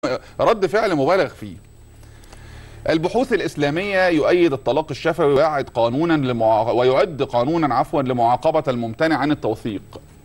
رد فعل مبالغ فيه البحوث الإسلامية يؤيد الطلاق الشفوي ويعد قانونا لمع... ويعد قانونا عفوا لمعاقبة الممتنع عن التوثيق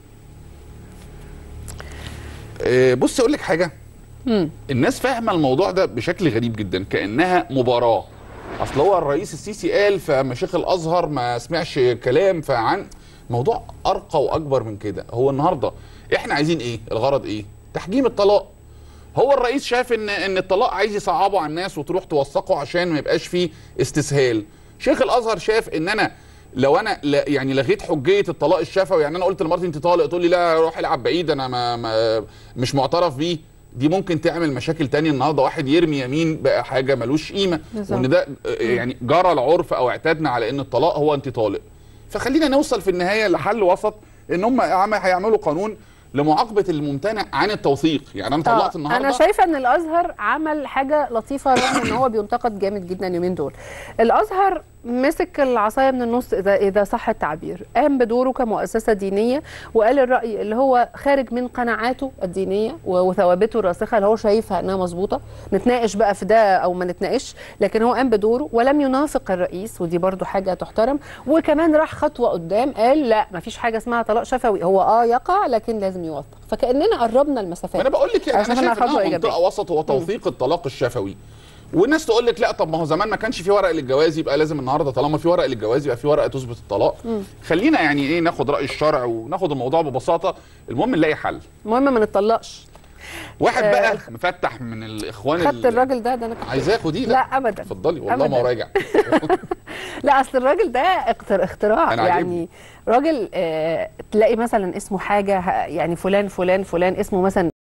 آه، بص أقول لك حاجة مم. الناس فاهمة الموضوع ده بشكل غريب جدا كأنها مباراة أصل هو الرئيس السيسي قال فمشيخ الأزهر ما سمعش كلام فعن موضوع أرقى وأكبر من كده هو النهاردة إحنا عايزين إيه الغرض إيه تحجيم الطلاق هو الرئيس شاف ان ان الطلاق عايز يصعبه على الناس وتروح توثقه عشان ما يبقاش فيه استسهال شيخ الازهر شاف ان انا لو انا لا يعني لغيت حجيه الطلاق الشفوي يعني انا قلت لمراتي انت طالق تقول لي لا روح العب بعيد انا ما, ما مش معترف بيه دي ممكن تعمل مشاكل تانية النهارده واحد يرمي يمين بقى حاجه ملوش قيمه بالظبط. وان ده آه، يعني جرى العرف او اعتدنا على ان الطلاق هو انت طالق فخلينا نوصل في النهايه لحل وسط ان هم عم- هيعملوا قانون لمعاقبه الممتنع عن التوثيق يعني انا طلعت آه، النهارده انا شايفه ان الازهر عمل حاجه لطيفه رغم ان هو بينتقد جامد جدا اليومين دول الازهر مسك العصايه من النص اذا اذا صح التعبير قام بدوره كمؤسسه دينيه وقال الراي اللي هو خارج من قناعاته الدينيه و- وثوابته الراسخه اللي هو شايفها انها مظبوطه نتناقش بقى في ده او ما نتناقش لكن هو قام بدوره ولم ينافق الرئيس ودي برضو حاجه تحترم وكمان راح خطوه قدام قال لا ما فيش حاجه اسمها طلاق شفوي هو اه يقع لكن لازم يوثق فكاننا قربنا المسافات ما انا بقول لك يعني عشان انا أنا شايف خطوة انها منطقه إيجابية. وسط هو توثيق الطلاق الشفوي والناس تقول لك لا طب ما هو زمان ما كانش في ورق للجواز يبقى لازم النهارده طالما في ورق للجواز يبقى في ورقه تثبت الطلاق خلينا يعني ايه ناخد راي الشرع وناخد الموضوع ببساطه المهم نلاقي حل المهم ما نتطلقش واحد آه، بقى مفتح من الاخوان خدت ال- الراجل ده ده انا كنت عايزاكوا دي لا ابدا اتفضلي والله ما أبداً. هو راجع لا اصل الراجل ده اختر اختراع أنا يعني عاجبني. راجل آه تلاقي مثلا اسمه حاجه ه- يعني فلان فلان فلان اسمه مثلا